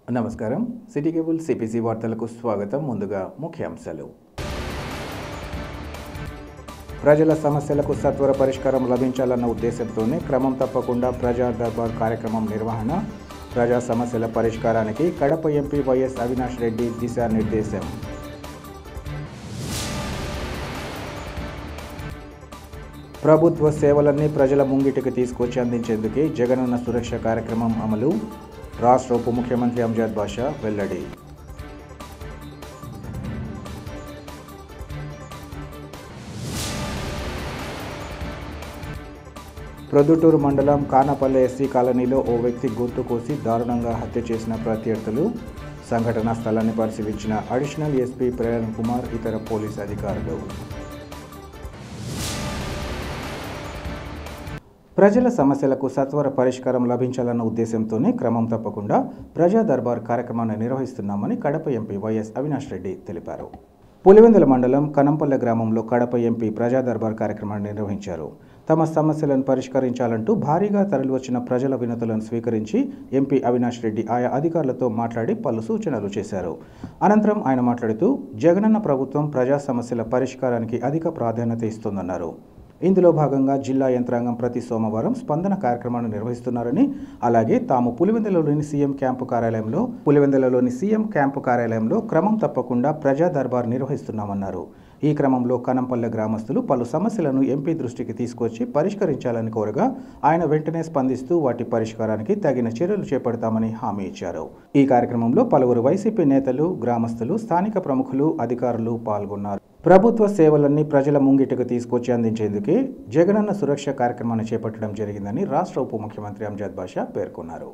నమస్కారం city cable CPC వార్తలకు స్వాగతం ముందుగా ముఖ్యాంశాలు ప్రజల సమస్యలకు సత్వర పరిష్కారం లభించాలన్న ఉద్దేశంతోనే క్రమం తప్పకుండా ప్రజా దర్బార్ కార్యక్రమం నిర్వహణ ప్రజా సమస్యల పరిష్కారానికి కడప ఎంపీ వైఎస్ అవినాష్ రెడ్డి దిశానిర్దేశం ప్రభుత్వ సేవలన్నీ ప్రజల ముంగిటికి తీసుకొచ్చి అందించేందుకే జగనన్న సురక్ష కార్యక్రమం అమలు రాష్ట్ర ఉప ముఖ్యమంత్రి అంజాద్ బాషా వెల్లడి ప్రొద్దుటూరు మండలం కానపల్లె ఎస్సీ కాలనీలో ఓ వ్యక్తి గొంతు కోసి దారుణంగా హత్య చేసిన ప్రత్యర్థులు సంఘటనా స్థలాన్ని పరిశీలించిన అడిషనల్ ఎస్పీ ప్రేరణ కుమార్ ఇతర పోలీస్ అధికారులు ప్రజల సమస్యలకు సత్వర పరిష్కారం లభించాలన్న ఉద్దేశంతోనే క్రమం తప్పకుండా ప్రజా దర్బార్ కార్యక్రమాన్ని నిర్వహిస్తున్నామని కడప ఎంపీ వైఎస్ అవినాష్ రెడ్డి తెలిపారు పులివెందుల మండలం కనంపల్లె గ్రామంలో కడప ఎంపీ ప్రజా దర్బార్ కార్యక్రమాన్ని నిర్వహించారు తమ సమస్యలను పరిష్కరించాలంటూ భారీగా తరలివచ్చిన ప్రజల వినతులను స్వీకరించి ఎంపీ అవినాష్ రెడ్డి ఆయా అధికారులతో మాట్లాడి పలు సూచనలు చేశారు అనంతరం ఆయన మాట్లాడుతూ జగనన్న ప్రభుత్వం ప్రజా సమస్యల పరిష్కారానికి అధిక ప్రాధాన్యత ఇస్తోందన్నారు ఇందులో భాగంగా జిల్లా యంత్రాంగం ప్రతి సోమవారం స్పందన కార్యక్రమాన్ని నిర్వహిస్తున్నారని అలాగే తాము పులివెందులలోని సీఎం క్యాంపు కార్యాలయంలో పులివెందులలోని సీఎం క్యాంపు కార్యాలయంలో క్రమం తప్పకుండా ప్రజా దర్బార్ నిర్వహిస్తున్నామన్నారు ఈ క్రమంలో కనంపల్లె గ్రామస్తులు పలు సమస్యలను ఎంపీ దృష్టికి తీసుకొచ్చి పరిష్కరించాలని కోరగా ఆయన వెంటనే స్పందిస్తూ వాటి పరిష్కారానికి తగిన చర్యలు చేపడతామని హామీ ఇచ్చారు ఈ కార్యక్రమంలో పలువురు వైసీపీ నేతలు గ్రామస్తులు స్థానిక ప్రముఖులు అధికారులు పాల్గొన్నారు ప్రభుత్వ సేవలన్నీ ప్రజల ముంగిటకు తీసుకొచ్చి అందించేందుకే జగనన్న సురక్ష కార్యక్రమాన్ని చేపట్టడం జరిగిందని రాష్ట్ర ఉప ముఖ్యమంత్రి అంజాద్ బాషా పేర్కొన్నారు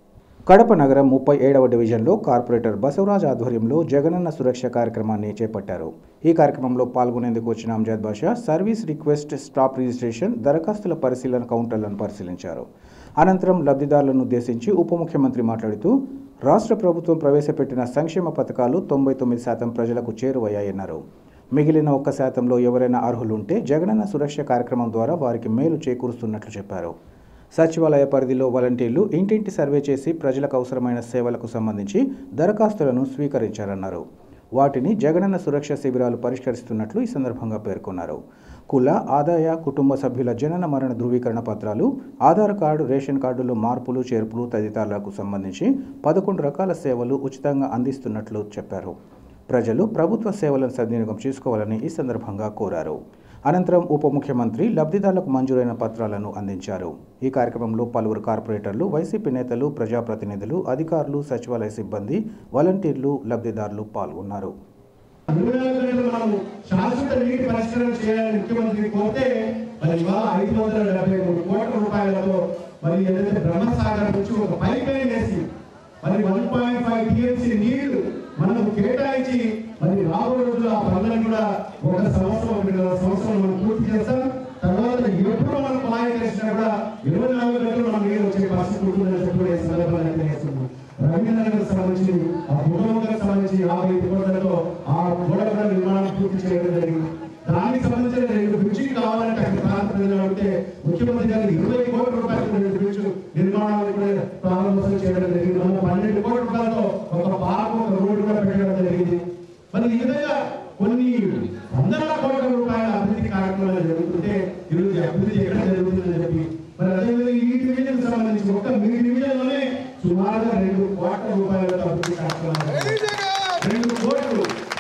కడప నగరం ముప్పై ఏడవ డివిజన్లో కార్పొరేటర్ బసవరాజ్ ఆధ్వర్యంలో జగనన్న సురక్ష కార్యక్రమాన్ని చేపట్టారు ఈ కార్యక్రమంలో పాల్గొనేందుకు వచ్చిన Amjad Basha service request stop registration దరఖాస్తుల పరిశీలన కౌంటర్లను పరిశీలించారు అనంతరం లబ్ధిదారులను ఉద్దేశించి ఉప ముఖ్యమంత్రి మాట్లాడుతూ రాష్ట్ర ప్రభుత్వం ప్రవేశపెట్టిన సంక్షేమ పథకాలు తొంభై తొమ్మిది శాతం ప్రజలకు చేరువయ్యాయన్నారు మిగిలిన ఒక్క శాతంలో ఎవరైనా అర్హులుంటే జగనన్న సురక్ష కార్యక్రమం ద్వారా వారికి మేలు చేకూరుస్తున్నట్లు చెప్పారు సచివాలయ పరిధిలో వాలంటీర్లు ఇంటింటి సర్వే చేసి ప్రజలకు అవసరమైన సేవలకు సంబంధించి దరఖాస్తులను స్వీకరించారన్నారు వాటిని జగనన్న సురక్ష శిబిరాలు పరిష్కరిస్తున్నట్లు ఈ సందర్భంగా పేర్కొన్నారు కుల ఆదాయ కుటుంబ సభ్యుల జనన మరణ ధృవీకరణ పత్రాలు ఆధార్ కార్డు రేషన్ కార్డులో మార్పులు చేర్పులు తదితరాలకు సంబంధించి పదకొండు రకాల సేవలు ఉచితంగా అందిస్తున్నట్లు చెప్పారు ప్రజలు ప్రభుత్వ సేవలను సద్వినియోగం చేసుకోవాలని ఈ సందర్భంగా కోరారు అనంతరం ఉప ముఖ్యమంత్రి లబ్ధిదారులకు మంజూరైన పత్రాలను అందించారు ఈ కార్యక్రమంలో పలువురు కార్పొరేటర్లు వైసీపీ నేతలు ప్రజాప్రతినిధులు అధికారులు సచివాలయ సిబ్బంది వాలంటీర్లు లబ్ధిదారులు పాల్గొన్నారు ఇరవై నాలుగు గంటలు మనం శాశ్వత నీటి పరిష్కారం చేయాలని ముఖ్యమంత్రి కోరితే మరి ఇవాళ ఐదు వందల డెబ్బై మూడు కోట్ల రూపాయలతో మరి ఏదైతే బ్రహ్మసాగర్ నుంచి ఒక పైప్ లైన్ వేసి మరి వన్ పాయింట్ ఫైవ్ టీఎంసీ నీళ్లు మనకు కేటాయించి మరి రాబోయే రోజుల్లో ఆ పనులను కూడా ఒక సంవత్సరం రెండున్నర సంవత్సరం మనం పూర్తి చేస్తాం తర్వాత ఎప్పుడు మనం కుళాయి చేసినా కూడా ఇరవై నాలుగు గంటలు మనం నీళ్ళు వచ్చే పరిస్థితి ఉంటుందని చెప్పి కూడా ఈ సందర్భంగా తెలియజేస్తున్నాం రవీంద్రనగర్ సంబంధించి ఆ భూగోళకు సంబంధించి యాభై ఐదు కోట్లతో ఆ గోడల నిర్మాణం పూర్తి చేయడం జరిగింది దానికి సంబంధించిన రెండు బ్రిడ్జిలు కావాలంటే అక్కడ ప్రాంత ప్రజలు అడిగితే ముఖ్యమంత్రి గారు ఇరవై కోట్ల రూపాయలు రెండు బ్రిడ్జ్ నిర్మాణాలు కూడా ప్రారంభోత్సవం చేయడం జరిగింది మన పన్నెండు కోట్ల రూపాయలతో ఒక పార్క్ ఒక రోడ్డు కూడా పెట్టడం జరిగింది మరి ఈ విధంగా కొన్ని వందల కోట్ల రూపాయల అభివృద్ధి కార్యక్రమాలు జరుగుతుంటే ఈరోజు అభివృద్ధి ఎక్కడ జరుగుతుందని చెప్పి మరి అదేవిధంగా ఈ డివిజన్ సంబంధించి ఒక్క మీ డివిజన్ లోనే సుమారుగా రెండు కోట్ల రూపాయలతో అభివృద్ధి కార్యక్రమాలు జరుగుతాయి. రెండు కోట్లు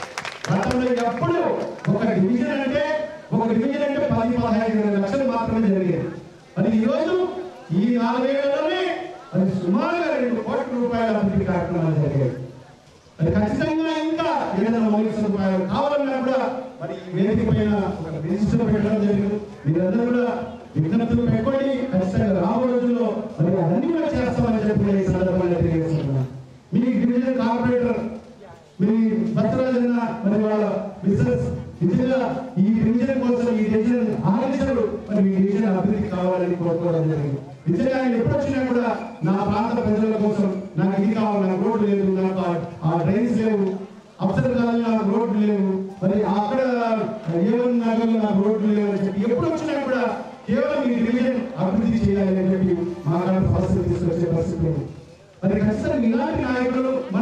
గతంలో ఎప్పుడు ఒక డివిజన్ అంటే ఒక డివిజన్ అంటే పది పదహైదు ఇరవై లక్షలు మాత్రమే జరిగేది మరి ఈ రోజు ఈ నాలుగేళ్లలోనే అది సుమారుగా రెండు కోట్ల రూపాయల అభివృద్ధి కార్యక్రమాలు జరిగాయి అది ఖచ్చితంగా ఇంకా ఏదైనా మౌలిక సదుపాయాలు కావాలన్నా కూడా మరి ఈ వేదిక పైన ఒక రిజిస్టర్ పెట్టడం జరిగింది మీరందరూ కూడా విజ్ఞప్తులు పెట్టుకోండి ఖచ్చితంగా రాబోయే రోజుల్లో మరి అన్ని కూడా చేస్తామని చెప్పి కూడా ఈ సందర్భంగా తెలియజేస్తున్నాను మీ డివిజన్ కార్పొరేటర్ మీ భద్రాజన మరి వాళ్ళ బిజినెస్ నిజంగా ఈ డివిజన్ కోసం ఈ డివిజన్ ఆలోచనలు మరి మీ డివిజన్ అభివృద్ధి కావాలని కోరుకోవడం జరిగింది నిజంగా ఆయన ఎప్పుడు వచ్చినా కూడా నా ప్రాంత ప్రజల కోసం నాకు ఇది కావాలి నాకు రోడ్డు లేదు నాకు ఆ- ఆ డ్రైన్స్ లేవు అవసరం కాదు నాకు రోడ్లు లేవు మరి అక్కడ ఏమన్నా నగర్లో నాకు రోడ్లు లేవు అని చెప్పి ఎప్పుడు వచ్చినా కూడా కేవలం ఈ డివిజన్ అభివృద్ధి చేయాలి అని చెప్పి మా పరిస్థితి తీసుకొచ్చే పరిస్థితి లేదు. మరి ఖచ్చితంగా ఇలాంటి నాయకులు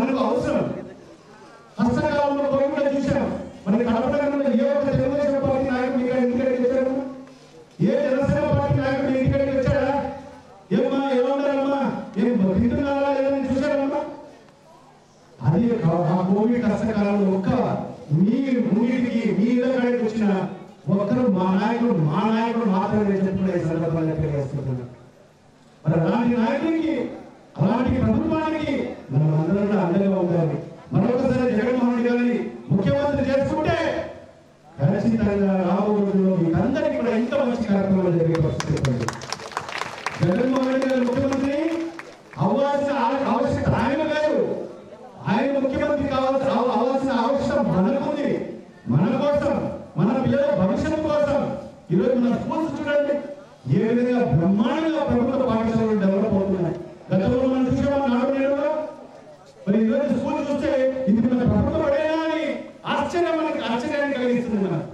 అది ఆ కోవిడ్ కష్టకాలంలో ఒక్క మీ మున్నిటికి మీ ఇళ్ళకి వచ్చిన ఒక్కరు మా నాయకుడు మా నాయకుడు మాత్రమే చెప్పుకునే ఈ సందర్భంగా తెలియజేస్తున్నాను మరి అలాంటి నాయకుడికి అలాంటి ప్రభుత్వానికి మనం అందరం కూడా అండగా ఉండాలి మరొకసారి జగన్మోహన్ రెడ్డి గారిని ముఖ్యమంత్రి చేసుకుంటే ఖచ్చితంగా రాబోయే రోజుల్లో మీకు అందరికీ కూడా ఇంకా మంచి కార్యక్రమాలు జరిగే పరిస్థితి ఉంది. జగన్మోహన్ రెడ్డి గారు ముఖ్యమంత్రి అవ్వాల్సిన ఆ- ఆవశ్యకత ఆయన లేదు ఆయన ముఖ్యమంత్రి కావాల్సిన అవ- అవ్వాల్సిన ఆవశ్యకత మనకుంది మన కోసం మన పిల్లల భవిష్యత్తు కోసం ఈరోజు మన స్కూల్స్ చూడండి ఏ విధంగా బ్రహ్మాండంగా ప్రభుత్వ పాఠశాలలు డెవలప్ అవుతున్నాయి గతంలో మనం చూసేవాళ్ళం నాడు నేడులో మరి ఈరోజు స్కూల్ చూస్తే ఇది మన ప్రభుత్వ పడేనా అని ఆశ్చర్యం మనకి ఆశ్చర్యాన్ని కలిగిస్తుంది మనకు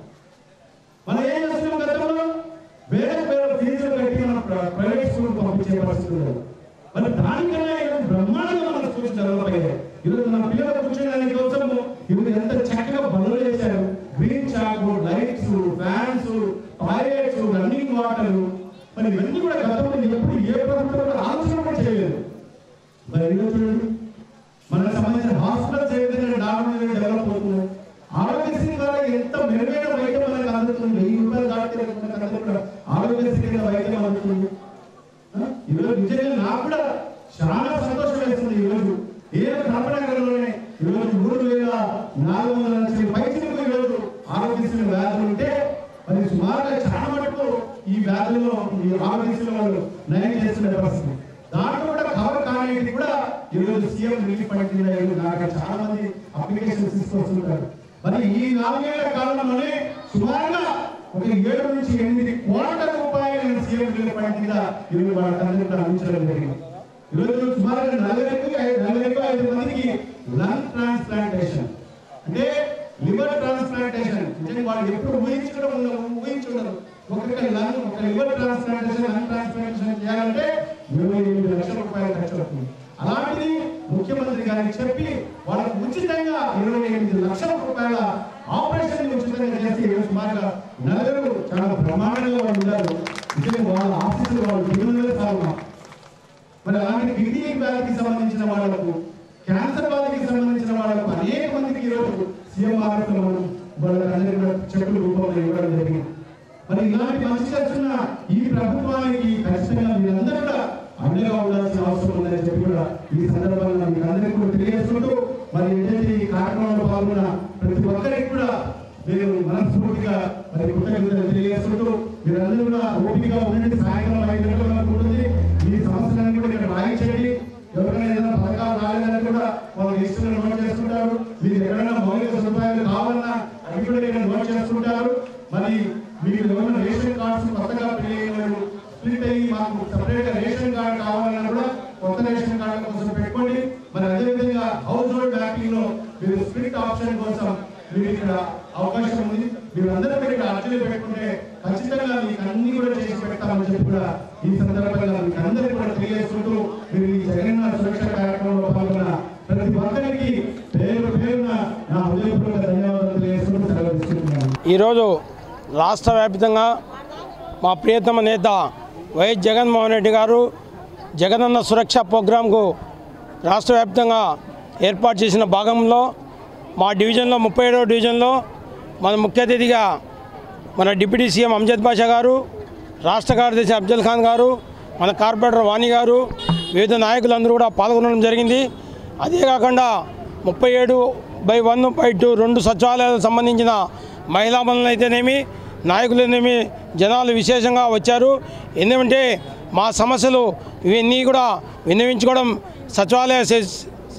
మనం ఏం చేస్తున్నాం గతంలో వేరే వేరే ఫీజులు కట్టి మన ప్ర- ప్రైవేట్ స్కూల్ పంపించే పరిస్థితి లేదు మరి దానికన్నా ఈరోజు బ్రహ్మాండంగా మన స్కూల్స్ డెవలప్ అయ్యాయి ఈరోజు మన పిల్లలు కూర్చోడానికి కోసము ఈరోజు ఎంత చక్కగా పనులు చేశారు green chalk lights fans toilets running water మరి ఇవన్నీ కూడా గతంలో ఎప్పుడు ఏ ప్రభుత్వం కూడా ఆలోచన కూడా చేయలేదు మరి ఈరోజు చూడండి మనకు సంబంధించిన హాస్పిటల్స్ ఏ విధంగా డాక్టర్ డెవలప్ అవుతున్నాయి ఆరోగ్యశ్రీ ద్వారా ఎంత మెరుగైన వైద్యం మనకు అందుతుంది వెయ్యి రూపాయలు దాటితే మనకు అందరికీ కూడా ఆరోగ్యశ్రీ కింద వైద్యం అందుతుంది ఆ? ఈరోజు నిజంగా నాకు కూడా చాలా సంతోషం వేస్తుంది ఈరోజు ఏ కర్పనగరంలోనే ఈరోజు మూడు వేల నాలుగు వందల లక్షల పైసలకు ఈరోజు ఆరోగ్యశ్రీ వ్యాధులు ఉంటే మరి సుమారుగా చాలా మటుకు ఈ వ్యాధుల్లో ఈ ఆరోగ్యశ్రీ వాళ్ళు నయం చేస్తున్న పరిస్థితి దాంట్లో కూడా కవర్ కానిది కూడా ఈరోజు సీఎం రిలీఫ్ ఫండ్ కింద ఈరోజు నాకు చాలా మంది అప్లికేషన్స్ తీసుకొస్తుంటారు మరి ఈ నాలుగేళ్ల కాలంలోనే సుమారుగా ఒక ఏడు నుంచి ఎనిమిది కోట్ల రూపాయలు నేను సీఎం రిలీఫ్ ఫండ్ కింద ఈరోజు వాళ్ళందరికీ కూడా అందించడం జరిగింది ఈరోజు సుమారుగా నలభైకి నలభైకి ఐదు మందికి లంగ్ ట్రాన్స్ప్లాంటేషన్ అంటే లివర్ ట్రాన్స్ప్లాంటేషన్ నిజంగా వాళ్ళు ఎప్పుడు ఊహించడం ఉండదు ఊహించుండరు ఒక్కొక్క లంగ్ ఒక లివర్ ట్రాన్స్ప్లాంటేషన్ లంగ్ ట్రాన్స్ప్లాంటేషన్ చేయాలంటే ఇరవై ఎనిమిది లక్షల రూపాయలు ఖర్చు అవుతుంది అలాంటిది ముఖ్యమంత్రి గారికి చెప్పి వాళ్ళకు ఉచితంగా ఇరవై ఎనిమిది లక్షల రూపాయల ఆపరేషన్ ఉచితంగా చేసి ఈరోజు సుమారుగా నలుగురు చాలా బ్రహ్మాండంగా వాళ్ళు ఉన్నారు నిజంగా వాళ్ళ ఆఫీసులు వాళ్ళు తిరుగుదల సాగు మరి అలాంటి కిడ్నీ వ్యాధికి సంబంధించిన వాళ్ళకు క్యాన్సర్ వ్యాధికి సంబంధించిన వాళ్ళకు అనేక మందికి ఈరోజు సీఎం ఆరోగ్యంలో మనం వాళ్ళందరికీ కూడా చెక్కుల రూపంలో ఇవ్వడం జరిగింది మరి ఇలాంటి మంచి చేస్తున్న ఈ ప్రభుత్వానికి ఖచ్చితంగా మీరందరూ కూడా అండగా ఉండాల్సిన అవసరం ఉందని చెప్పి కూడా ఈ సందర్భంగా మీకు అందరికీ కూడా తెలియజేసుకుంటూ మరి ఏంటంటే ఈ కార్యక్రమంలో పాల్గొన్న ప్రతి ఒక్కరికి కూడా నేను మనస్ఫూర్తిగా మరి కృతజ్ఞతలు తెలియజేసుకుంటూ మీరందరూ కూడా ఓపికగా ఉండండి సాయంత్రం ఐదు గంటల వరకు ఉంటుంది ఈ సమస్యలన్నీ కూడా ఇక్కడ రాయించండి ఎవరైనా ఏదైనా పథకాలు రాలేదని కూడా వాళ్ళు ఇష్టం నోట్ చేసుకుంటారు మీకు ఎక్కడైనా మౌలిక సదుపాయాలు కావాలన్నా అవి కూడా ఇక్కడ నోట్ చేసుకుంటారు మరి మీరు ఎవరైనా రేషన్ కార్డ్స్ కొత్తగా పెళ్ళి స్ప్లిట్ అయ్యి మాకు సపరేట్ గా రేషన్ కార్డు కావాలన్నా కూడా కొత్త రేషన్ కార్డు కోసం పెట్టుకోండి మరి అదేవిధంగా హౌస్ హోల్డ్ బ్యాంకింగ్ లో మీరు స్ప్లిట్ ఆప్షన్ కోసం మీరు ఇక్కడ అవకాశం ఉంది మీరు అందరూ కూడా ఇక్కడ అర్జీలు పెట్టుకుంటే ఖచ్చితంగా మీకు అన్ని కూడా చేసి పెడతామని చెప్పి కూడా ఈ సందర్భంగా మీకు అందరికీ కూడా తెలియజేసుకుంటూ మీరు ఈ జగన్ సురక్ష కార్యక్రమంలో పాల్గొన్న ప్రతి ఒక్కరికి పేరు పేరున నా హృదయపూర్వక ధన్యవాదాలు తెలియజేసుకుంటూ సెలవు తీసుకుంటున్నాను ఈరోజు రాష్ట్ర వ్యాప్తంగా మా ప్రియతమ నేత వైఎస్ జగన్మోహన్ రెడ్డి గారు జగనన్న సురక్ష ప్రోగ్రాంకు రాష్ట్ర వ్యాప్తంగా ఏర్పాటు చేసిన భాగంలో మా డివిజన్లో ముప్పై ఏడవ డివిజన్లో మన ముఖ్య అతిథిగా మన డిప్యూటీ సీఎం అంజద్ బాషా గారు రాష్ట్ర కార్యదర్శి అఫ్జల్ ఖాన్ గారు మన కార్పొరేటర్ వాణి గారు వివిధ నాయకులందరూ కూడా పాల్గొనడం జరిగింది అదే కాకుండా ముప్పై ఏడు బై వన్ బై టూ రెండు సచివాలయాలకు సంబంధించిన మహిళా మనులు అయితేనేమి నాయకులనేమి జనాలు విశేషంగా వచ్చారు ఎందుకంటే మా సమస్యలు ఇవన్నీ కూడా విన్నవించుకోవడం సచివాలయ సెస్-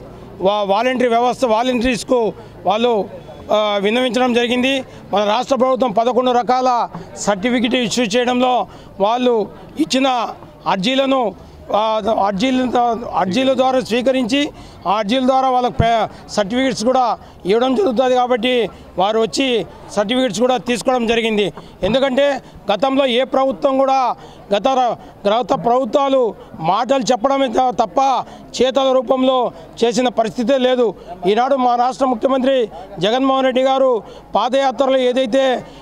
వా- వాలంటరీ వ్యవస్థ వాలంటీర్స్కు వాళ్ళు ఆ, విన్నవించడం జరిగింది మన రాష్ట్ర ప్రభుత్వం పదకొండు రకాల సర్టిఫికెట్ ఇష్యూ చేయడంలో వాళ్ళు ఇచ్చిన అర్జీలను ఆ, అర్జీల అర్జీల ద్వారా స్వీకరించి ఆ అర్జీల ద్వారా వాళ్ళకి పే- సర్టిఫికెట్స్ కూడా ఇవ్వడం జరుగుతుంది కాబట్టి వారు వచ్చి సర్టిఫికెట్స్ కూడా తీసుకోవడం జరిగింది ఎందుకంటే గతంలో ఏ ప్రభుత్వం కూడా గత ర- గత ప్రభుత్వాలు మాటలు చెప్పడమే త- తప్ప చేతల రూపంలో చేసిన పరిస్థితే లేదు ఈనాడు మా రాష్ట్ర ముఖ్యమంత్రి జగన్మోహన్ రెడ్డి గారు పాదయాత్రలో ఏదైతే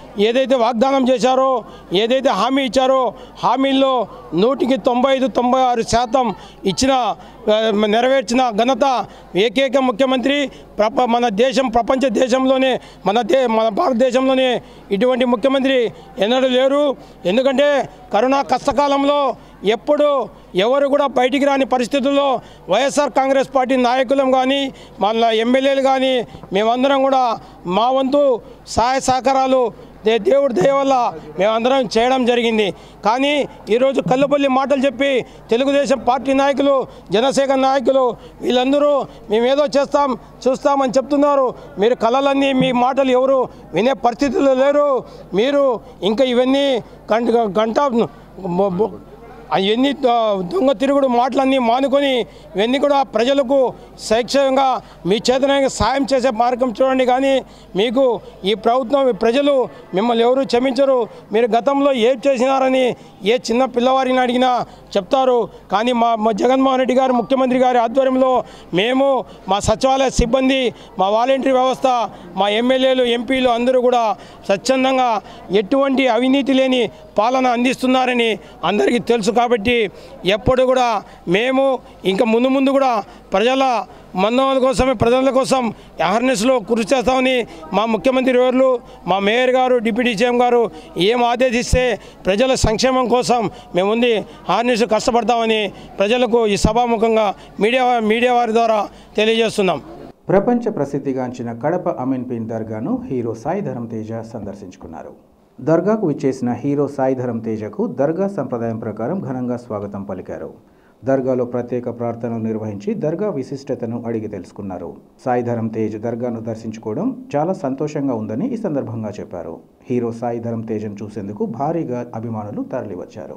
ఏదైతే వాగ్దానం చేశారో ఏదైతే హామీ ఇచ్చారో హామీల్లో నూటికి తొంభై ఐదు తొంభై ఆరు శాతం ఇచ్చిన ఆ, నెరవేర్చిన ఘనత ఏకైక ముఖ్యమంత్రి ప్రప మన దేశం ప్రపంచ దేశంలోనే మన దే మన భారతదేశంలోనే ఇటువంటి ముఖ్యమంత్రి ఎన్నడూ లేరు ఎందుకంటే కరోనా కష్టకాలంలో ఎప్పుడు ఎవరు కూడా బయటికి రాని పరిస్థితుల్లో వైఎస్ఆర్ కాంగ్రెస్ పార్టీ నాయకులం కానీ మన ఎమ్మెల్యేలు కానీ మేమందరం కూడా మా వంతు సహాయ సహకారాలు దే దేవుడి దయ వల్ల మేమందరం చేయడం జరిగింది కానీ ఈరోజు కల్లుపల్లి మాటలు చెప్పి తెలుగుదేశం పార్టీ నాయకులు జనసేన నాయకులు వీళ్ళందరూ మేమేదో చేస్తాం చూస్తామని చెప్తున్నారు మీరు కళలన్నీ మీ మాటలు ఎవరు వినే పరిస్థితుల్లో లేరు మీరు ఇంకా ఇవన్నీ గంట గంట మొ- మొ- అవన్నీ ద- దొంగ తిరుగుడు మాటలన్నీ మానుకొని ఇవన్నీ కూడా ప్రజలకు శైక్షంగా మీ చేతనంగా సాయం చేసే మార్గం చూడండి కానీ మీకు ఈ ప్రభుత్వం ఈ ప్రజలు మిమ్మల్ని ఎవరు క్షమించరు మీరు గతంలో ఏం చేసినారని ఏ చిన్న పిల్లవారిని అడిగినా చెప్తారు కానీ మా మా జగన్మోహన్ రెడ్డి గారు ముఖ్యమంత్రి గారి ఆధ్వర్యంలో మేము మా సచివాలయ సిబ్బంది మా వాలంటరీ వ్యవస్థ మా ఎమ్మెల్యేలు ఎంపీలు అందరూ కూడా స్వచ్ఛందంగా ఎటువంటి అవినీతి లేని పాలన అందిస్తున్నారని అందరికీ తెలుసు కాబట్టి ఎప్పుడు కూడా మేము ఇంకా ముందు ముందు కూడా ప్రజల మందవాళ్ళ కోసమే ప్రజల కోసం అవేర్నెస్లో కృషి చేస్తామని మా ముఖ్యమంత్రి గారు మా మేయర్ గారు డిప్యూటీ సీఎం గారు ఏం ఆదేశిస్తే ప్రజల సంక్షేమం కోసం మేము ఉంది అవేర్నెస్ కష్టపడతామని ప్రజలకు ఈ సభాముఖంగా మీడియా మీడియా వారి ద్వారా తెలియజేస్తున్నాం ప్రపంచ ప్రసిద్ధిగాంచిన కడప అమీన్పీన్ దర్గాను హీరో సాయి ధరం తేజ సందర్శించుకున్నారు దర్గాకు విచ్చేసిన హీరో సాయి ధరం తేజకు దర్గా సంప్రదాయం ప్రకారం ఘనంగా స్వాగతం పలికారు దర్గాలో ప్రత్యేక ప్రార్థనలు నిర్వహించి దర్గా విశిష్టతను అడిగి తెలుసుకున్నారు సాయి ధరం తేజ్ దర్గాను దర్శించుకోవడం చాలా సంతోషంగా ఉందని ఈ సందర్భంగా చెప్పారు హీరో సాయి ధరం తేజను చూసేందుకు భారీగా అభిమానులు తరలివచ్చారు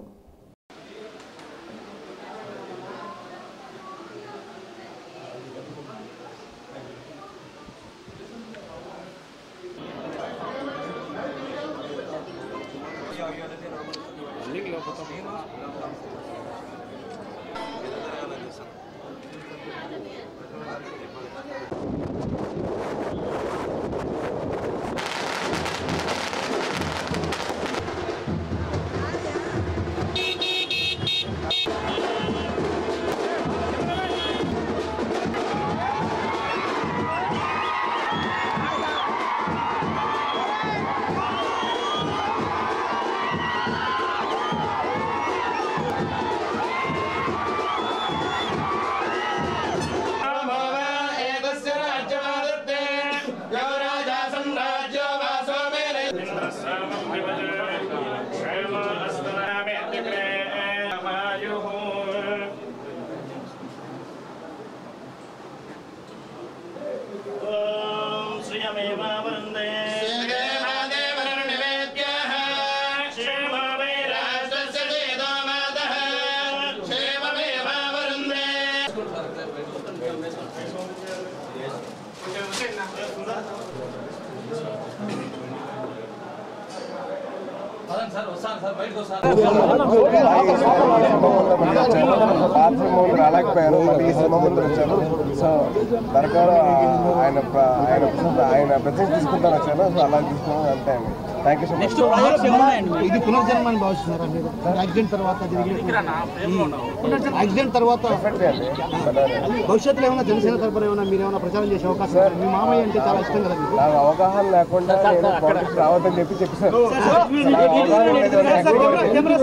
పాత సినిమా ముందు రాలేకపోయాను మళ్ళీ ఈ సినిమా ముందు వచ్చాను సో దర్గాలో ఆయన ప్ర- ఆయన ఆయన ప్రజెంట్ తీసుకుంటాను వచ్చాను సో అలా తీసుకున్నాను అంతే అండి థ్యాంక్ యూ సో మచ్ ఇది పునర్జన్మని భావిస్తున్నారా మీరు యాక్సిడెంట్ తర్వాత జరిగే యాక్సిడెంట్ తర్వాత డెఫినెట్లీ అండి బట్ భవిష్యత్తులో ఏమైనా జనసేన తరపున ఏమైనా మీరు ఏమైనా ప్రచారం చేసే అవకాశం ఉందా? మీ మామయ్య అంటే చాలా ఇష్టం కదా మీకు నాకు అవగాహన లేకుండా నేను పాలిటిక్స్ రావద్దని చెప్పి చెప్పేసాను నాకు అవగాహన లేదు యాక్టింగ్ వరకే.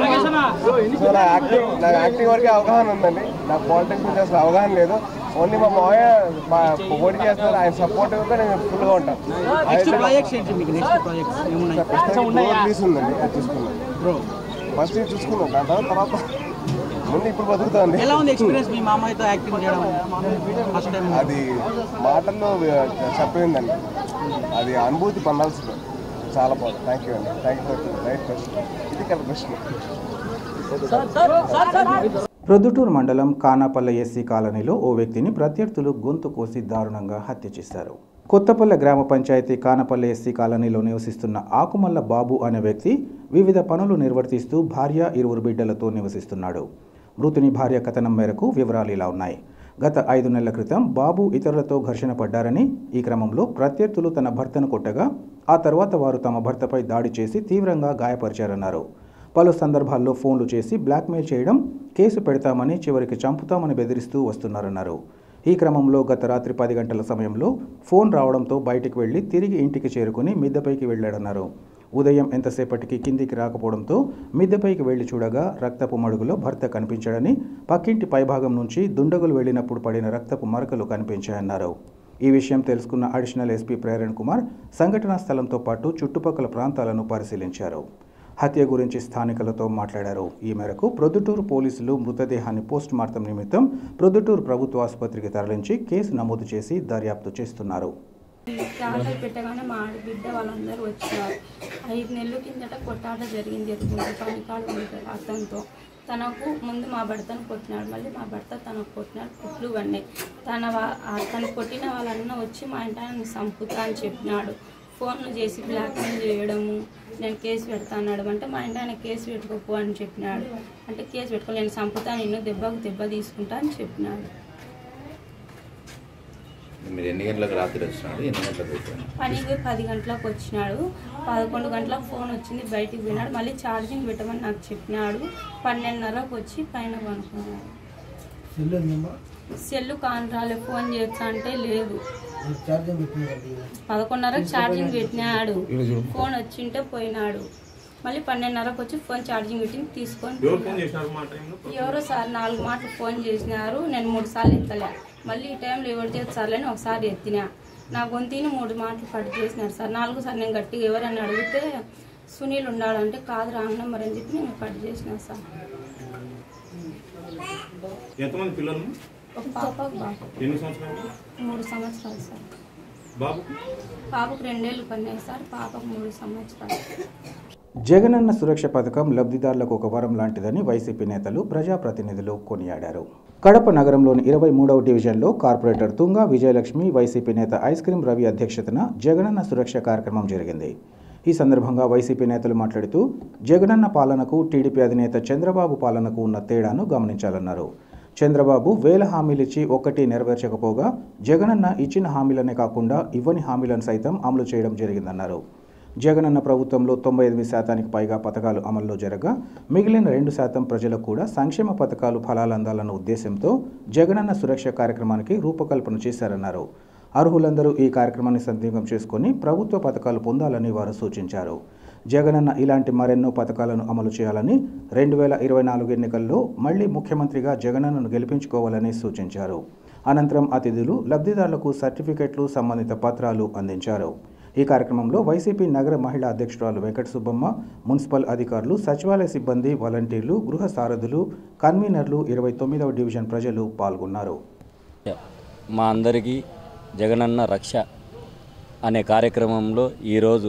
సో నా యాక్టింగ్ నా యాక్టింగ్ వరకే అవగాహన ఉందండి నాకు పాలిటిక్స్ మీద అసలు అవగాహన లేదు ఓన్లీ మా మావయ్య మా పోటీ చేస్తారు ఆయన సపోర్ట్ నేను ఫుల్గా ఉంటాను నెక్స్ట్ ప్రాజెక్ట్స్ ఏంటి మీకు నెక్స్ట్ ప్రాజెక్ట్స్ ఏమున్నాయి రిలీజ్ ఉందండి అది చూసుకున్నాం ఫస్ట్ ఇది చూసుకున్నాం దాని తర్వాత తర్వాత ముందు ఇప్పుడు బతుకుతాండి ఎలా ఉంది ఎక్స్పీరియన్స్ మీ మామయ్యతో యాక్టింగ్ చేయడం ఫస్ట్ టైం అది మాటల్లో చెప్పలేదండి అది అనుభూతి పొందాల్సింది చాలా బాగుంది థ్యాంక్ యూ అండి thank you for right question ఇది కరెక్ట్ క్వశ్చన్ ప్రొద్దుటూరు మండలం కానాపల్లె ఎస్సీ కాలనీలో ఓ వ్యక్తిని ప్రత్యర్థులు గొంతు కోసి దారుణంగా హత్య చేశారు కొత్తపల్లె గ్రామ పంచాయతీ కానపల్లె ఎస్సీ కాలనీలో నివసిస్తున్న ఆకుమల్ల బాబు అనే వ్యక్తి వివిధ పనులు నిర్వర్తిస్తూ భార్య ఇరువురు బిడ్డలతో నివసిస్తున్నాడు మృతుని భార్య కథనం మేరకు వివరాలు ఇలా ఉన్నాయి గత ఐదు నెలల క్రితం బాబు ఇతరులతో ఘర్షణ పడ్డారని ఈ క్రమంలో ప్రత్యర్థులు తన భర్తను కొట్టగా ఆ తర్వాత వారు తమ భర్తపై దాడి చేసి తీవ్రంగా గాయపరిచారన్నారు పలు సందర్భాల్లో ఫోన్లు చేసి బ్లాక్మెయిల్ చేయడం కేసు పెడతామని చివరికి చంపుతామని బెదిరిస్తూ వస్తున్నారన్నారు ఈ క్రమంలో గత రాత్రి పది గంటల సమయంలో ఫోన్ రావడంతో బయటికి వెళ్లి తిరిగి ఇంటికి చేరుకుని మిద్దెపైకి వెళ్ళాడన్నారు ఉదయం ఎంతసేపటికి కిందికి రాకపోవడంతో మిద్దెపైకి వెళ్లి చూడగా రక్తపు మడుగులో భర్త కనిపించాడని పక్కింటి పైభాగం నుంచి దుండగులు వెళ్లినప్పుడు పడిన రక్తపు మరకలు కనిపించాయన్నారు ఈ విషయం తెలుసుకున్న అడిషనల్ ఎస్పీ ప్రేరణ్ కుమార్ సంఘటనా స్థలంతో పాటు చుట్టుపక్కల ప్రాంతాలను పరిశీలించారు హత్య గురించి స్థానికులతో మాట్లాడారు ఈ మేరకు ప్రొద్దుటూరు పోలీసులు మృతదేహాన్ని పోస్ట్ మార్టం నిమిత్తం ప్రొద్దుటూరు ప్రభుత్వ ఆసుపత్రికి తరలించి కేసు నమోదు చేసి దర్యాప్తు చేస్తున్నారు ఆటలు పెట్టగానే మా ఆడబిడ్డ వాళ్ళందరూ వచ్చినారు ఐదు నెలల కిందట కొట్టాట జరిగింది ఎదుగుంది పనికాడు ఉంటాడు అతనితో తనకు ముందు మా భర్తను కొట్టినాడు మళ్ళీ మా భర్త తనకు కొట్టినాడు కుట్లు పడినాయి తన వా- ఆ తను కొట్టిన వాళ్ళన్న వచ్చి మా ఇంట నన్ను చంపుతా అని చెప్పినాడు ఫోన్లు చేసి బ్లాక్మెయిల్ చేయడము నేను కేసు పెడతా అన్నాడు అంటే మా ఇంట ఆయన కేసు పెట్టుకోకు అని చెప్పినాడు అంటే కేసు పెట్టుకో నేను చంపుతా నిన్ను దెబ్బకు దెబ్బ తీసుకుంటా అని చెప్పినాడు మీరు ఎన్ని గంటలకు రాత్రి వచ్చినాడు ఎన్ని గంటలకు వచ్చాను పనికి పది గంటలకు వచ్చినాడు పదకొండు గంటలకు ఫోన్ వచ్చింది బయటికి పోయినాడు మళ్ళీ ఛార్జింగ్ పెట్టమని నాకు చెప్పినాడు పన్నెండున్నరకు వచ్చి పైన పనుకున్నాడు సెల్లు కాని రాలే ఫోన్ చేస్తా అంటే లేదు పదకొండున్నరకు ఛార్జింగ్ పెట్టినాడు ఫోన్ వచ్చింటే పోయినాడు మళ్ళీ పన్నెండున్నరకు వచ్చి ఫోన్ ఛార్జింగ్ పెట్టి తీసుకొని పోయినాడు. ఎవరో సార్ నాలుగు మాటలు ఫోన్ చేసినారు నేను మూడు సార్లు ఎత్తలే మళ్ళీ ఈ టైంలో ఎవరు చేస్తారులేని ఒకసారి ఎత్తినా నా గొంతిని మూడు మాటలు కట్ చేసినారు సార్ నాలుగు సార్ నేను గట్టిగా ఎవరని అడిగితే సునీల్ ఉండాలంటే కాదు రాంగ్ నెంబర్ అని చెప్పి నేను కట్ చేసిన సార్ ఎంతమంది పిల్లలు ఒక పాప బాబు ఎన్ని సంవత్సరాలు మూడు సంవత్సరాలు సార్ బాబు పాపకు రెండేళ్ళు పన్నాయి సార్ పాపకు మూడు సంవత్సరాలు జగనన్న సురక్ష పథకం లబ్ధిదారులకు ఒక వరం లాంటిదని వైసీపీ నేతలు ప్రజాప్రతినిధులు కొనియాడారు కడప నగరంలోని ఇరవై మూడవ డివిజన్లో కార్పొరేటర్ తుంగా విజయలక్ష్మి వైసీపీ నేత ఐస్ క్రీం రవి అధ్యక్షతన జగనన్న సురక్ష కార్యక్రమం జరిగింది ఈ సందర్భంగా వైసీపీ నేతలు మాట్లాడుతూ జగనన్న పాలనకు టీడీపీ అధినేత చంద్రబాబు పాలనకు ఉన్న తేడాను గమనించాలన్నారు చంద్రబాబు వేల హామీలిచ్చి ఒక్కటి నెరవేర్చకపోగా జగనన్న ఇచ్చిన హామీలనే కాకుండా ఇవ్వని హామీలను సైతం అమలు చేయడం జరిగిందన్నారు జగనన్న ప్రభుత్వంలో తొంభై ఎనిమిది శాతానికి పైగా పథకాలు అమల్లో జరగా మిగిలిన రెండు శాతం ప్రజలకు కూడా సంక్షేమ పథకాలు ఫలాలు అందాలన్న ఉద్దేశంతో జగనన్న సురక్ష కార్యక్రమానికి రూపకల్పన చేశారన్నారు అర్హులందరూ ఈ కార్యక్రమాన్ని సద్వినియోగం చేసుకొని ప్రభుత్వ పథకాలు పొందాలని వారు సూచించారు జగనన్న ఇలాంటి మరెన్నో పథకాలను అమలు చేయాలని రెండు వేల ఇరవై నాలుగు ఎన్నికల్లో మళ్లీ ముఖ్యమంత్రిగా జగనన్నను గెలిపించుకోవాలని సూచించారు అనంతరం అతిథులు లబ్ధిదారులకు సర్టిఫికెట్లు సంబంధిత పత్రాలు అందించారు ఈ కార్యక్రమంలో వైసీపీ నగర మహిళా అధ్యక్షురాలు వెంకట సుబ్బమ్మ మున్సిపల్ అధికారులు సచివాలయ సిబ్బంది వాలంటీర్లు గృహ సారథులు కన్వీనర్లు ఇరవై తొమ్మిదవ డివిజన్ ప్రజలు పాల్గొన్నారు మా అందరికీ జగనన్న రక్ష అనే కార్యక్రమంలో ఈరోజు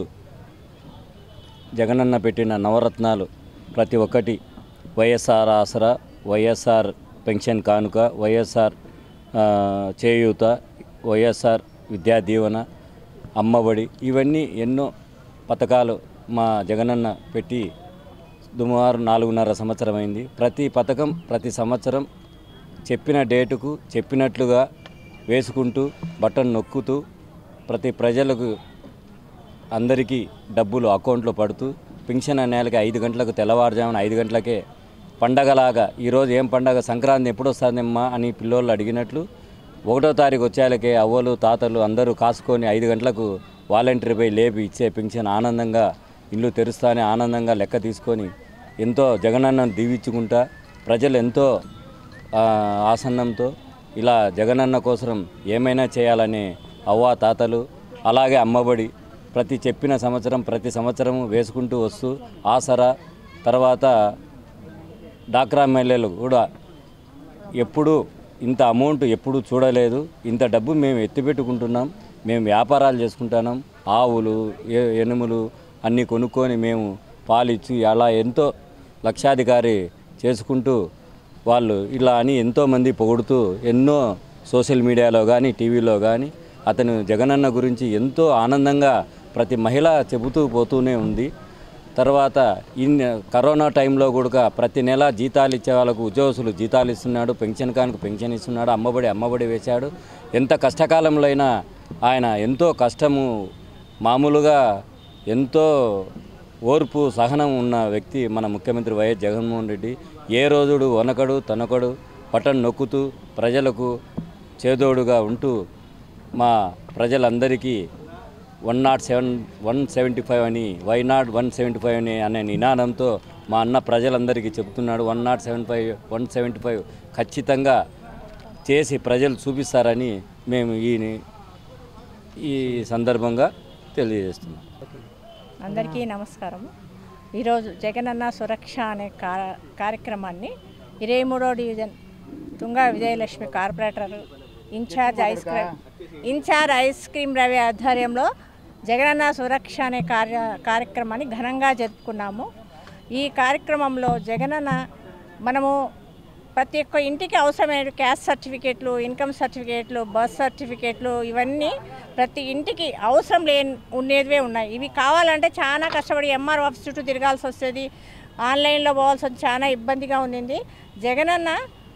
జగనన్న పెట్టిన నవరత్నాలు ప్రతి ఒక్కటి వైఎస్ఆర్ ఆసరా వైఎస్ఆర్ పెన్షన్ కానుక వైఎస్ఆర్ ఆ, చేయూత వైఎస్ఆర్ విద్యా దీవెన అమ్మఒడి ఇవన్నీ ఎన్నో పథకాలు మా జగనన్న పెట్టి సుమారు నాలుగున్నర సంవత్సరం అయింది ప్రతి పథకం ప్రతి సంవత్సరం చెప్పిన డేటుకు చెప్పినట్లుగా వేసుకుంటూ బటన్ నొక్కుతూ ప్రతి ప్రజలకు అందరికీ డబ్బులు అకౌంట్లో పడుతూ పింఛన్ అనేలకి ఐదు గంటలకు తెల్లవారుజామున ఐదు గంటలకే పండగలాగా ఈరోజు ఏం పండగ సంక్రాంతి ఎప్పుడు వస్తుందమ్మా అని పిల్లోళ్ళు అడిగినట్లు ఒకటో తారీఖు వచ్చేలకే అవ్వలు తాతలు అందరూ కాసుకొని ఐదు గంటలకు వాలంటీర్పై లేపి ఇచ్చే పింఛన్ ఆనందంగా ఇల్లు తెరుస్తానే ఆనందంగా లెక్క తీసుకొని ఎంతో జగనన్నను దీవించుకుంటా ప్రజలు ఎంతో ఆ, ఆసన్నంతో ఇలా జగనన్న కోసం ఏమైనా చేయాలనే అవ్వ తాతలు అలాగే అమ్మబడి ప్రతి చెప్పిన సంవత్సరం ప్రతి సంవత్సరము వేసుకుంటూ వస్తూ ఆసరా తర్వాత డాక్రా ఎమ్మెల్యేలు కూడా ఎప్పుడు ఇంత అమౌంట్ ఎప్పుడు చూడలేదు ఇంత డబ్బు మేము ఎత్తిపెట్టుకుంటున్నాం మేము వ్యాపారాలు చేసుకుంటున్నాం ఆవులు ఏ- ఎనుములు అన్నీ కొనుక్కొని మేము పాలిచ్చి అలా ఎంతో లక్షాధికారి చేసుకుంటూ వాళ్ళు ఇలా అని ఎంతోమంది పొగుడుతూ ఎన్నో సోషల్ మీడియాలో కానీ టీవీలో కానీ అతను జగనన్న గురించి ఎంతో ఆనందంగా ప్రతి మహిళ చెబుతూ పోతూనే ఉంది తర్వాత ఇన్ కరోనా టైంలో కూడా ప్రతి నెల జీతాలు ఇచ్చే వాళ్ళకు ఉద్యోగస్తులు జీతాలు ఇస్తున్నాడు పెన్షన్ కానుక పెన్షన్ ఇస్తున్నాడు అమ్మబడి అమ్మబడి వేశాడు ఎంత కష్టకాలంలో అయినా ఆయన ఎంతో కష్టము మామూలుగా ఎంతో ఓర్పు సహనం ఉన్న వ్యక్తి మన ముఖ్యమంత్రి వైఎస్ జగన్మోహన్ రెడ్డి ఏ రోజుడు వనకడు తనకడు బటన్ నొక్కుతూ ప్రజలకు చేదోడుగా ఉంటూ మా ప్రజలందరికీ one not seven one seventy five అని why not one seventy five అని అనే నినాదంతో మా అన్న ప్రజలందరికీ చెప్తున్నాడు one not seven five one seventy five ఖచ్చితంగా చేసి ప్రజలు చూపిస్తారని మేము ఈ ఈ సందర్భంగా తెలియజేస్తున్నాం అందరికీ నమస్కారం ఈరోజు జగనన్న సురక్ష అనే కా- కార్యక్రమాన్ని ఇరవై మూడో division Thunga Vijayalakshmi corporator incharge ice cream incharge ice cream Ravi ఆధ్వర్యంలో జగనన్న సురక్ష అనే కార్య కార్యక్రమాన్ని ఘనంగా జరుపుకున్నాము ఈ కార్యక్రమంలో జగనన్న మనము ప్రతి ఒక్క ఇంటికి అవసరమైన క్యాస్ట్ సర్టిఫికేట్లు ఇన్కమ్ సర్టిఫికేట్లు బర్త్ సర్టిఫికేట్లు ఇవన్నీ ప్రతి ఇంటికి అవసరం లేని ఉండేవే ఉన్నాయి ఇవి కావాలంటే చాలా కష్టపడి ఎంఆర్ ఆఫీస్ చుట్టూ తిరగాల్సి వస్తుంది ఆన్లైన్లో పోవాల్సి వచ్చి చాలా ఇబ్బందిగా ఉండింది జగనన్న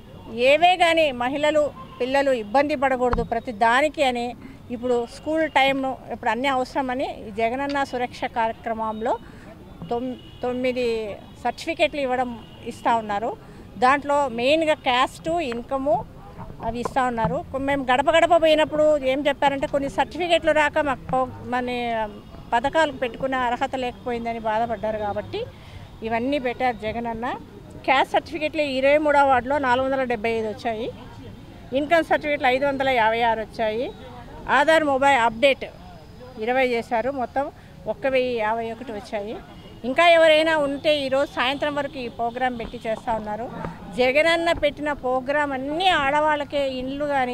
ఏవే కానీ మహిళలు పిల్లలు ఇబ్బంది పడకూడదు ప్రతి దానికి అని ఇప్పుడు స్కూల్ టైంను ఇప్పుడు అన్నీ అవసరమని ఈ జగనన్న సురక్ష కార్యక్రమంలో తొమ్ తొమ్మిది సర్టిఫికెట్లు ఇవ్వడం ఇస్తూ ఉన్నారు దాంట్లో మెయిన్గా క్యాస్ట్ ఇన్కము అవి ఇస్తూ ఉన్నారు కొ- మేము గడప గడప పోయినప్పుడు ఏం చెప్పారంటే కొన్ని సర్టిఫికెట్లు రాక మాకు పో- మన పథకాలకు పెట్టుకునే అర్హత లేకపోయిందని బాధపడ్డారు కాబట్టి ఇవన్నీ పెట్టారు జగన్ అన్న క్యాస్ట్ సర్టిఫికెట్లు ఇరవై మూడో వార్డులో నాలుగు వందల డెబ్బై ఐదు వచ్చాయి ఇన్కమ్ సర్టిఫికెట్లు ఐదు వందల యాభై ఆరు వచ్చాయి ఆధార్ మొబైల్ అప్డేట్ ఇరవై చేశారు మొత్తం ఒక్క వెయ్యి యాభై ఒకటి వచ్చాయి ఇంకా ఎవరైనా ఉంటే ఈరోజు సాయంత్రం వరకు ఈ ప్రోగ్రాం పెట్టి చేస్తూ ఉన్నారు జగనన్న పెట్టిన ప్రోగ్రాం అన్నీ ఆడవాళ్ళకే ఇండ్లు కానీ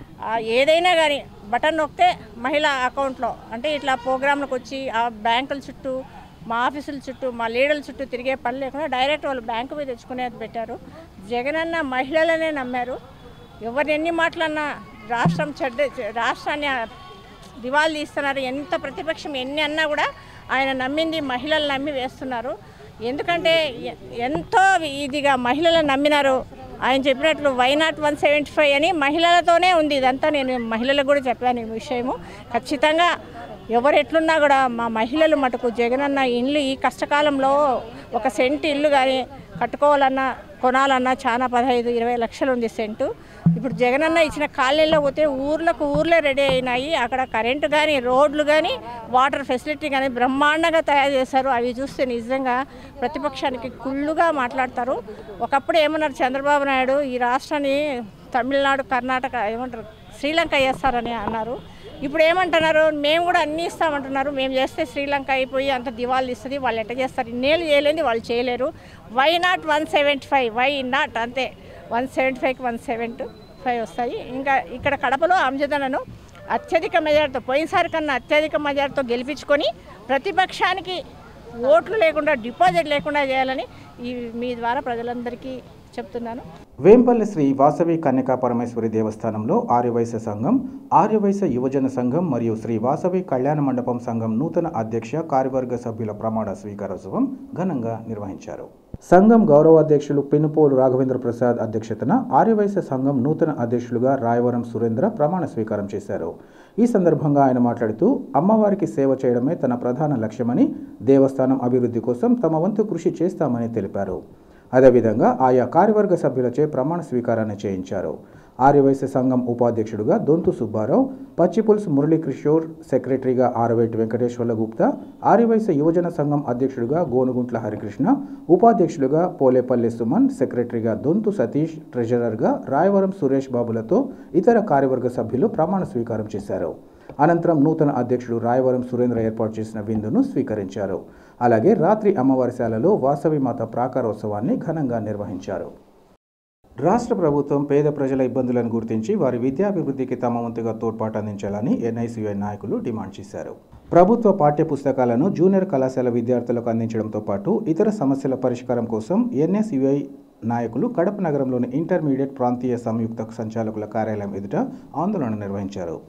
ఏదైనా కానీ బటన్ నొక్కితే మహిళ అకౌంట్లో అంటే ఇట్లా ప్రోగ్రాంలకు వచ్చి ఆ బ్యాంకుల చుట్టూ మా ఆఫీసుల చుట్టూ మా లీడర్ల చుట్టూ తిరిగే పని లేకుండా డైరెక్ట్ వాళ్ళు బ్యాంకు మీద తెచ్చుకునేది పెట్టారు జగనన్న మహిళలనే నమ్మారు ఎవరిని ఎన్ని మాటలన్నా రాష్ట్రం చెడ్డ రాష్ట్రాన్ని దివాళీ తీస్తున్నారు ఎంత ప్రతిపక్షం ఎన్ని అన్నా కూడా ఆయన నమ్మింది మహిళలు నమ్మి వేస్తున్నారు ఎందుకంటే ఎ- ఎంతో ఇదిగా మహిళలను నమ్మినారు ఆయన చెప్పినట్లు why not one seventy five అని మహిళలతోనే ఉంది ఇదంతా నేను మహిళలకు కూడా చెప్పాను ఈ విషయము ఖచ్చితంగా ఎవరు ఎట్లున్నా కూడా మా మహిళలు మటుకు జగనన్న ఇల్లు ఈ కష్టకాలంలో ఒక సెంటు ఇల్లు కానీ కట్టుకోవాలన్నా కొనాలన్నా చాలా పదహైదు ఇరవై లక్షలు ఉంది సెంటు ఇప్పుడు జగనన్న ఇచ్చిన కాలనీలో పోతే ఊర్లకు ఊర్లే రెడీ అయినాయి అక్కడ కరెంటు కానీ రోడ్లు కానీ వాటర్ ఫెసిలిటీ కానీ బ్రహ్మాండంగా తయారు చేశారు అవి చూస్తే నిజంగా ప్రతిపక్షానికి కుళ్ళుగా మాట్లాడతారు ఒకప్పుడు ఏమన్నారు చంద్రబాబు నాయుడు ఈ రాష్ట్రాన్ని తమిళనాడు కర్ణాటక ఏమంటారు శ్రీలంక చేస్తారని అన్నారు ఇప్పుడు ఏమంటున్నారు మేము కూడా అన్నీ ఇస్తామంటున్నారు మేము చేస్తే శ్రీలంక అయిపోయి అంత దివాళీ ఇస్తుంది వాళ్ళు ఎట్ట చేస్తారు ఇన్నేళ్ళు చేయలేని వాళ్ళు చేయలేరు why not one seventy five why not అంతే వన్ సెవెంటీ ఫైవ్కి వన్ సెవెంటీ ఫైవ్ వస్తాయి ఇంకా ఇక్కడ కడపలో అంజదనను అత్యధిక మెజార్టీతో పోయినసారి కన్నా అత్యధిక మెజార్టీతో గెలిపించుకొని ప్రతిపక్షానికి ఓట్లు లేకుండా డిపాజిట్ లేకుండా చేయాలని ఈ మీ ద్వారా ప్రజలందరికీ చెప్తున్నాను వేంపల్లి శ్రీ వాసవి కన్యకా పరమేశ్వరి దేవస్థానంలో ఆర్యవైశ్య సంఘం ఆర్యవైశ్య యువజన సంఘం మరియు శ్రీ వాసవి కళ్యాణ మండపం సంఘం నూతన అధ్యక్ష కార్యవర్గ సభ్యుల ప్రమాణ స్వీకారోత్సవం ఘనంగా నిర్వహించారు సంఘం గౌరవాధ్యక్షులు పినుపోలు రాఘవేంద్ర ప్రసాద్ అధ్యక్షతన ఆర్యవైశ్య సంఘం నూతన అధ్యక్షులుగా రాయవరం సురేంద్ర ప్రమాణ స్వీకారం చేశారు ఈ సందర్భంగా ఆయన మాట్లాడుతూ అమ్మవారికి సేవ చేయడమే తన ప్రధాన లక్ష్యమని దేవస్థానం అభివృద్ధి కోసం తమ వంతు కృషి చేస్తామని తెలిపారు అదేవిధంగా ఆయా కార్యవర్గ సభ్యులచే ప్రమాణ స్వీకారాన్ని చేయించారు ఆర్యవైశ్య సంఘం ఉపాధ్యక్షుడుగా దొంతు సుబ్బారావు పచ్చిపుల్స్ మురళీకిషోర్ సెక్రటరీగా ఆరవేటి వెంకటేశ్వర్ల గుప్తా ఆర్యవైశ్య యువజన సంఘం అధ్యక్షుడిగా గోనుగుంట్ల హరికృష్ణ ఉపాధ్యక్షులుగా పోలేపల్లి సుమన్ సెక్రటరీగా దొంతు సతీష్ ట్రెజరర్గా రాయవరం సురేష్ బాబులతో ఇతర కార్యవర్గ సభ్యులు ప్రమాణ స్వీకారం చేశారు అనంతరం నూతన అధ్యక్షుడు రాయవరం సురేంద్ర ఏర్పాటు చేసిన విందును స్వీకరించారు అలాగే రాత్రి అమ్మవారిశాలలో వాసవి మాత ప్రాకారోత్సవాన్ని ఘనంగా నిర్వహించారు రాష్ట్ర ప్రభుత్వం పేద ప్రజల ఇబ్బందులను గుర్తించి వారి విద్యాభివృద్ధికి తమ వంతుగా తోడ్పాటు అందించాలని ఎన్ఐసిఐ నాయకులు డిమాండ్ చేశారు ప్రభుత్వ పాఠ్య పుస్తకాలను జూనియర్ కళాశాల విద్యార్థులకు అందించడంతో పాటు ఇతర సమస్యల పరిష్కారం కోసం ఎన్ఎస్యుఐ నాయకులు కడప నగరంలోని ఇంటర్మీడియట్ ప్రాంతీయ సంయుక్త సంచాలకుల కార్యాలయం ఎదుట ఆందోళన నిర్వహించారు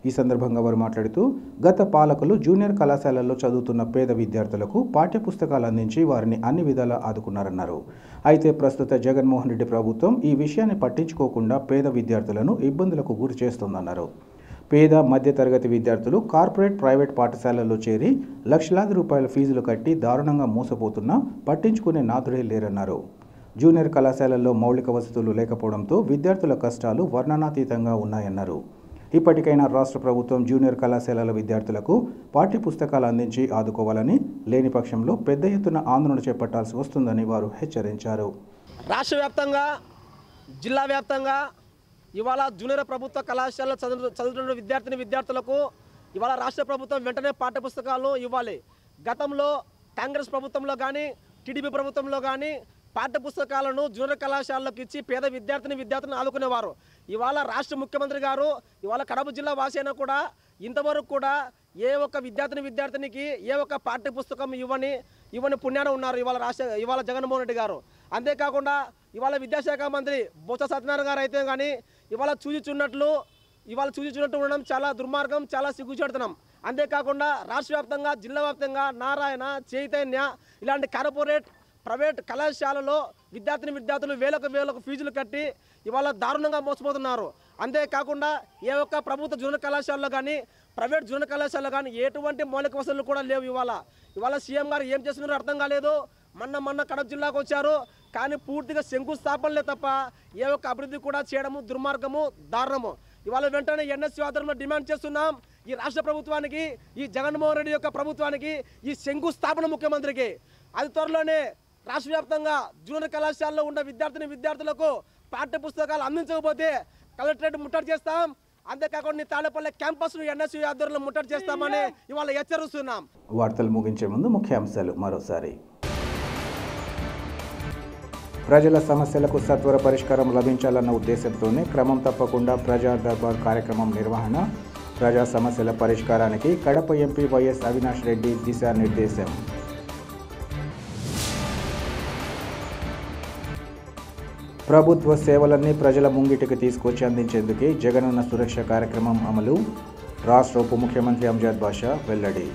ఈ సందర్భంగా వారు మాట్లాడుతూ గత పాలకులు జూనియర్ కళాశాలల్లో చదువుతున్న పేద విద్యార్థులకు పాఠ్యపుస్తకాలు అందించి వారిని అన్ని విధాలా ఆదుకున్నారన్నారు అయితే ప్రస్తుత జగన్మోహన్ రెడ్డి ప్రభుత్వం ఈ విషయాన్ని పట్టించుకోకుండా పేద విద్యార్థులను ఇబ్బందులకు గురి చేస్తోందన్నారు పేద మధ్యతరగతి విద్యార్థులు కార్పొరేట్ ప్రైవేట్ పాఠశాలల్లో చేరి లక్షలాది రూపాయల ఫీజులు కట్టి దారుణంగా మోసపోతున్నా పట్టించుకునే నాథుడే లేరన్నారు జూనియర్ కళాశాలల్లో మౌలిక వసతులు లేకపోవడంతో విద్యార్థుల కష్టాలు వర్ణనాతీతంగా ఉన్నాయన్నారు ఇప్పటికైనా రాష్ట్ర ప్రభుత్వం జూనియర్ కళాశాలల విద్యార్థులకు పాఠ్యపుస్తకాలు అందించి ఆదుకోవాలని లేని పక్షంలో పెద్ద ఎత్తున ఆందోళన చేపట్టాల్సి వస్తుందని వారు హెచ్చరించారు రాష్ట్ర వ్యాప్తంగా జిల్లా వ్యాప్తంగా ఇవాళ జూనియర్ ప్రభుత్వ కళాశాలలో చదువు చదువుతున్న విద్యార్థిని విద్యార్థులకు ఇవాళ రాష్ట్ర ప్రభుత్వం వెంటనే పాఠ్యపుస్తకాలను ఇవ్వాలి గతంలో కాంగ్రెస్ ప్రభుత్వంలో కానీ టీడీపీ ప్రభుత్వంలో కానీ పాఠ్యపుస్తకాలను జూనియర్ కళాశాలలకు ఇచ్చి పేద విద్యార్థిని విద్యార్థులను ఆదుకునేవారు ఇవాళ రాష్ట్ర ముఖ్యమంత్రి గారు ఇవాళ కడప జిల్లా వాసి అయినా కూడా ఇంతవరకు కూడా ఏ ఒక్క విద్యార్థిని విద్యార్థినికి ఏ ఒక్క పాఠ్యపుస్తకం ఇవ్వని ఇవ్వని పుణ్యాన ఉన్నారు ఇవాళ రాష్ట్ర ఇవాళ జగన్మోహన్ రెడ్డి గారు అంతేకాకుండా ఇవాళ విద్యాశాఖ మంత్రి బొత్స సత్యనారాయణ గారు అయితే కానీ ఇవాళ చూచుచున్నట్లు ఇవాళ చూచుచున్నట్టు ఉండడం చాలా దుర్మార్గం చాలా సిగ్గుచేడుతున్నాం అంతేకాకుండా రాష్ట్ర వ్యాప్తంగా జిల్లా వ్యాప్తంగా నారాయణ చైతన్య ఇలాంటి కార్పొరేట్ ప్రైవేట్ కళాశాలలో విద్యార్థిని విద్యార్థులు వేలకు వేలకు ఫీజులు కట్టి ఇవాళ దారుణంగా మోసపోతున్నారు అంతేకాకుండా ఏ ఒక్క ప్రభుత్వ జూనియర్ కళాశాలలో కానీ ప్రైవేట్ జూనియర్ కళాశాలలో కానీ ఎటువంటి మౌలిక వసతులు కూడా లేవు ఇవాళ ఇవాళ సీఎం గారు ఏం చేస్తున్నారో అర్థం కాలేదు మొన్న మొన్న కడప జిల్లాకు వచ్చారు కానీ పూర్తిగా శంకుస్థాపనలే తప్ప ఏ ఒక్క అభివృద్ధి కూడా చేయడము దుర్మార్గము దారుణము ఇవాళ వెంటనే ఎన్ఎస్సీ ఆధ్వర్యంలో డిమాండ్ చేస్తున్నాం ఈ రాష్ట్ర ప్రభుత్వానికి ఈ జగన్మోహన్ రెడ్డి యొక్క ప్రభుత్వానికి ఈ శంకుస్థాపన ముఖ్యమంత్రికి అది త్వరలోనే రాష్ట్ర వ్యాప్తంగా జూనియర్ కళాశాలలో ఉన్న విద్యార్థిని విద్యార్థులకు పాఠ్య పుస్తకాలు అందించకపోతే కలెక్టరేట్ ముట్టడి చేస్తాం అంతేకాకుండా ఈ తాడేపల్లి క్యాంపస్ను ఎన్ఎస్సీ ఆధ్వర్యంలో ముట్టడి చేస్తామని ఇవాళ హెచ్చరిస్తున్నాం వార్తలు ముగించే ముందు ముఖ్యాంశాలు మరోసారి ప్రజల సమస్యలకు సత్వర పరిష్కారం లభించాలన్న ఉద్దేశంతోనే క్రమం తప్పకుండా ప్రజా దర్బార్ కార్యక్రమం నిర్వహణ ప్రజా సమస్యల పరిష్కారానికి కడప ఎంపీ వైఎస్ అవినాష్ రెడ్డి దిశానిర్దేశం ప్రభుత్వ సేవలన్నీ ప్రజల ముంగిటికి తీసుకొచ్చి అందించేందుకే జగనన్న సురక్ష కార్యక్రమం అమలు రాష్ట్ర ఉప ముఖ్యమంత్రి అంజాద్ బాషా వెల్లడి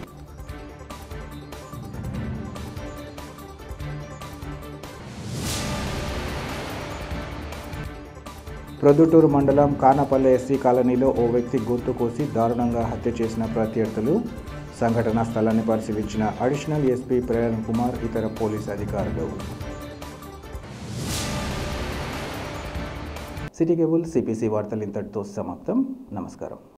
ప్రొద్దుటూరు మండలం కానపల్లె ఎస్సీ కాలనీలో ఓ వ్యక్తి గొంతు కోసి దారుణంగా హత్య చేసిన ప్రత్యర్థులు సంఘటనా స్థలాన్ని పరిశీలించిన అడిషనల్ ఎస్పీ ప్రేరణ కుమార్ ఇతర పోలీస్ అధికారులు సిటీ కేబుల్ సిపిసి వార్తలు ఇంతటితో సమాప్తం నమస్కారం